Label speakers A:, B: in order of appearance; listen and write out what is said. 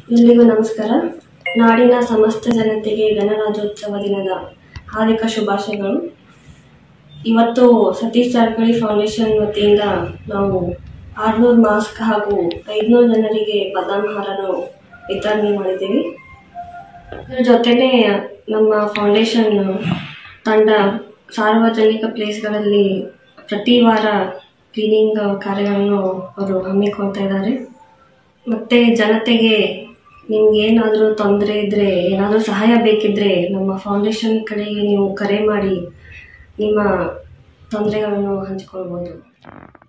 A: ಎಲ್ರಿಗೂ ನಮಸ್ಕಾರ ನಾಡಿನ ಸಮಸ್ತ ಜನತೆಗೆ ಗಣರಾಜ್ಯೋತ್ಸವ ದಿನದ ಹಾರ್ದಿಕ ಶುಭಾಶಯಗಳು ಇವತ್ತು ಸತೀಶ್ ಜಾರಕಿಹೊಳಿ ಫೌಂಡೇಶನ್ ವತಿಯಿಂದ ನಾವು ಆರುನೂರು ಮಾಸ್ಕ್ ಹಾಗೂ ಐದುನೂರು ಜನರಿಗೆ ಬದಾಮ್ ಹಾರನ್ನು ವಿತರಣೆ ಮಾಡಿದ್ದೀವಿ ಅದರ ಜೊತೆನೇ ನಮ್ಮ ಫೌಂಡೇಶನ್ ತಂಡ ಸಾರ್ವಜನಿಕ ಪ್ಲೇಸ್ಗಳಲ್ಲಿ ಪ್ರತಿ ವಾರ ಕ್ಲೀನಿಂಗ್ ಕಾರ್ಯಗಳನ್ನು ಅವರು ಹಮ್ಮಿಕೊಳ್ತಾ ಇದ್ದಾರೆ ಮತ್ತು ಜನತೆಗೆ ನಿಮ್ಗೆ ಏನಾದರೂ ತೊಂದರೆ ಇದ್ದರೆ ಏನಾದರೂ ಸಹಾಯ ಬೇಕಿದ್ದರೆ ನಮ್ಮ ಫೌಂಡೇಶನ್ ಕಡೆಗೆ ನೀವು ಕರೆ ಮಾಡಿ ನಿಮ್ಮ ತೊಂದರೆಗಳನ್ನು ಹಂಚಿಕೊಳ್ಬೋದು